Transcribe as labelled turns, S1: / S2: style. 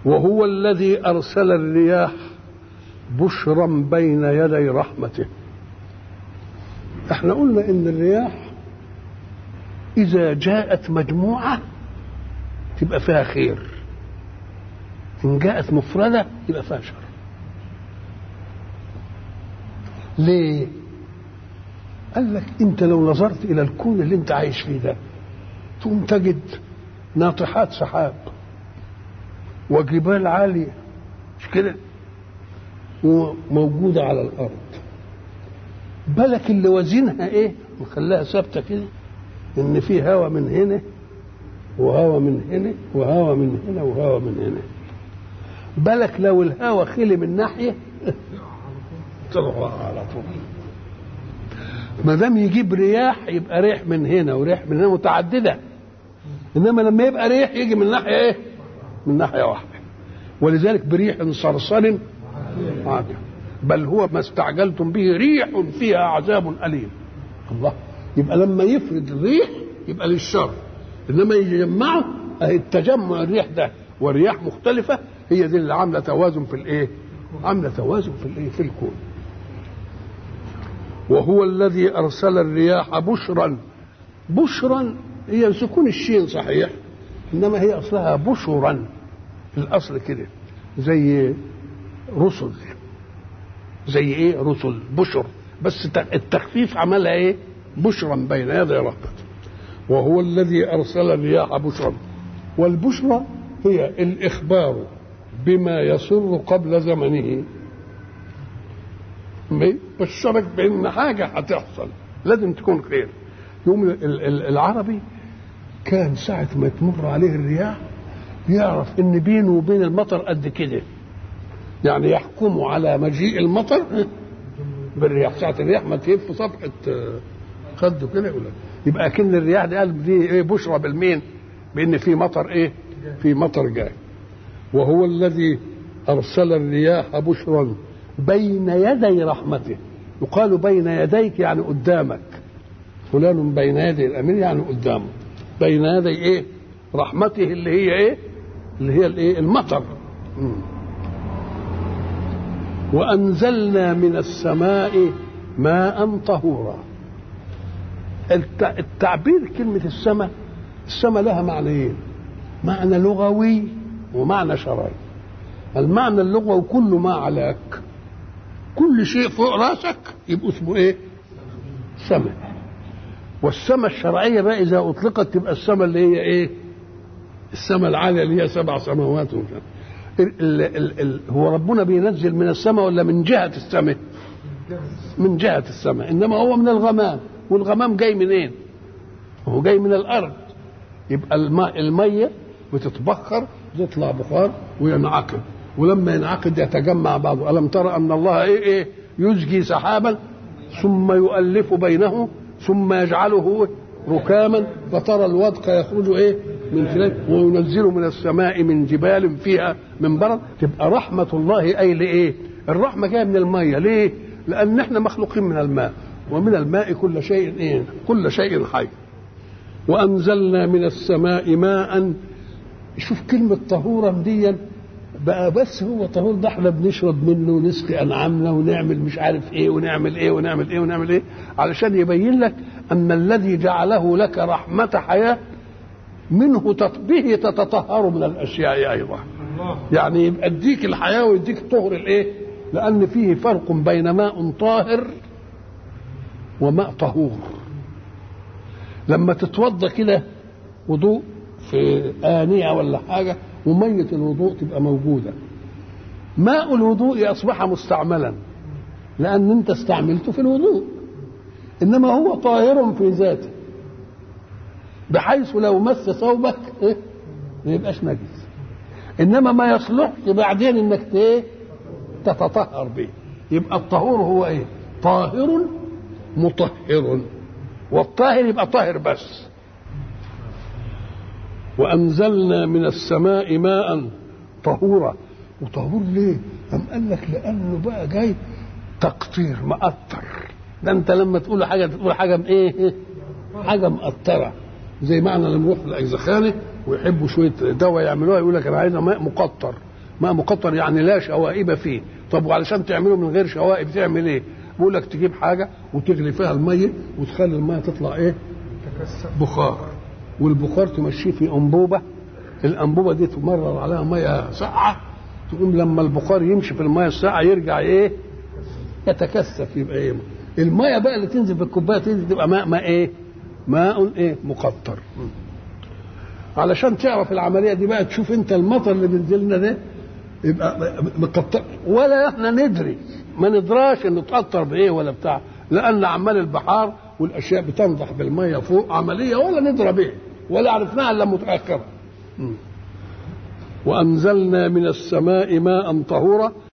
S1: وهو الذي أرسل الرياح بشرا بين يدي رحمته احنا قلنا ان الرياح اذا جاءت مجموعه تبقى فيها خير ان جاءت مفرده يبقى فيها شر ليه قال لك انت لو نظرت الى الكون اللي انت عايش فيه ده تقوم تجد ناطحات سحاب وجبال عاليه مش كده وموجوده على الارض بالك اللي وزنها ايه وخلاها ثابته كده ان في هواء من هنا وهواء من هنا وهواء من هنا وهواء من هنا بالك لو الهواء خلي من ناحيه تروح على طول ما دام يجيب رياح يبقى ريح من هنا وريح من هنا متعدده انما لما يبقى ريح يجي من ناحيه ايه من ناحيه واحده ولذلك بريح صرصر عاجل بل هو ما استعجلتم به ريح فيها عذاب أليم الله يبقى لما يفرد الريح يبقى للشر انما يجمعه اهي التجمع الريح ده والرياح مختلفة هي دي اللي عاملة توازن في الايه عاملة توازن في الايه في الكون وهو الذي أرسل الرياح بشرا بشرا هي سكون الشين صحيح إنما هي أصلها بشرا الأصل كده زي رسل زي ايه رسل بشر بس التخفيف عملها ايه بشرا بين يدي رحمته وهو الذي ارسل الرياح بشرا والبشرى هي الاخبار بما يسر قبل زمنه بشرك بان حاجه هتحصل لازم تكون خير يوم العربي كان ساعة ما تمر عليه الرياح يعرف ان بينه وبين المطر قد كده يعني يحكموا على مجيء المطر بالرياح ساعة الرياح ما تهب في صفحة خده كده يقول يبقى كن الرياح دي قال دي ايه بشرى بالمين بان في مطر ايه في مطر جاي وهو الذي ارسل الرياح بشرا بين يدي رحمته يقال بين يديك يعني قدامك فلان بين يدي الامير يعني قدامه بين يدي ايه رحمته اللي هي ايه اللي هي الايه المطر م. وأنزلنا من السماء ماء طهورا التعبير كلمة السماء السماء لها معنيين معنى لغوي ومعنى شرعي المعنى اللغوي كل ما علاك كل شيء فوق راسك يبقى اسمه ايه سماء والسماء الشرعية بقى إذا أطلقت تبقى السماء اللي هي ايه السماء العالية اللي هي سبع سماوات ومش ال ال ال هو ربنا بينزل من السماء ولا من جهة السماء من جهة السماء إنما هو من الغمام والغمام جاي منين هو جاي من الأرض يبقى الماء المية بتتبخر تطلع بخار وينعقد ولما ينعقد يتجمع بعضه ألم ترى أن الله إيه إيه يزجي سحابا ثم يؤلف بينه ثم يجعله ركاما فترى الودق يخرج ايه من خلال وينزل من السماء من جبال فيها من برد تبقى رحمة الله أي لإيه الرحمة جاية من المية ليه لأن احنا مخلوقين من الماء ومن الماء كل شيء ايه كل شيء حي وأنزلنا من السماء ماء شوف كلمة طهورا دي بقى بس هو طهور ده احنا بنشرب منه ونسقي انعامنا ونعمل مش عارف ايه ونعمل ايه ونعمل ايه ونعمل ايه علشان يبين لك ان الذي جعله لك رحمة حياة منه به تتطهر من الاشياء ايضا يعني يبقى يديك الحياة ويديك طهر الايه لان فيه فرق بين ماء طاهر وماء طهور لما تتوضا كده وضوء في آنية ولا حاجة ومية الوضوء تبقى موجودة ماء الوضوء أصبح مستعملا لأن أنت استعملته في الوضوء إنما هو طاهر في ذاته بحيث لو مس ثوبك إيه؟ ما يبقاش نجس إنما ما يصلحش بعدين إنك إيه؟ تتطهر به يبقى الطهور هو إيه؟ طاهر مطهر والطاهر يبقى طاهر بس وأنزلنا من السماء ماء طهورا وطهور ليه؟ أم قال لك لأنه بقى جاي تقطير مقطر ده أنت لما تقول حاجة تقول حاجة إيه؟ حاجة مقطرة زي معنى لما نروح الأجزخانة ويحبوا شوية دواء يعملوها يقول لك أنا عايز ماء مقطر ماء مقطر يعني لا شوائب فيه طب وعلشان تعمله من غير شوائب تعمل ايه بيقول لك تجيب حاجه وتغلي فيها الميه وتخلي الميه تطلع ايه بخار والبخار تمشيه في انبوبه الانبوبه دي تمرر عليها ميه ساقعه تقوم لما البخار يمشي في الميه الساقعه يرجع ايه يتكثف يبقى ايه الميه بقى اللي تنزل في الكوبايه تنزل تبقى ماء ماء ايه ماء ايه مقطر علشان تعرف العمليه دي بقى تشوف انت المطر اللي بينزل لنا ده يبقى مقطر ولا احنا ندري ما ندراش انه تقطر بايه ولا بتاع لان اعمال البحار والاشياء بتنضح بالميه فوق عمليه ولا ندرى بها ولا عرفناها الا متاخرا وانزلنا من السماء ماء طهورا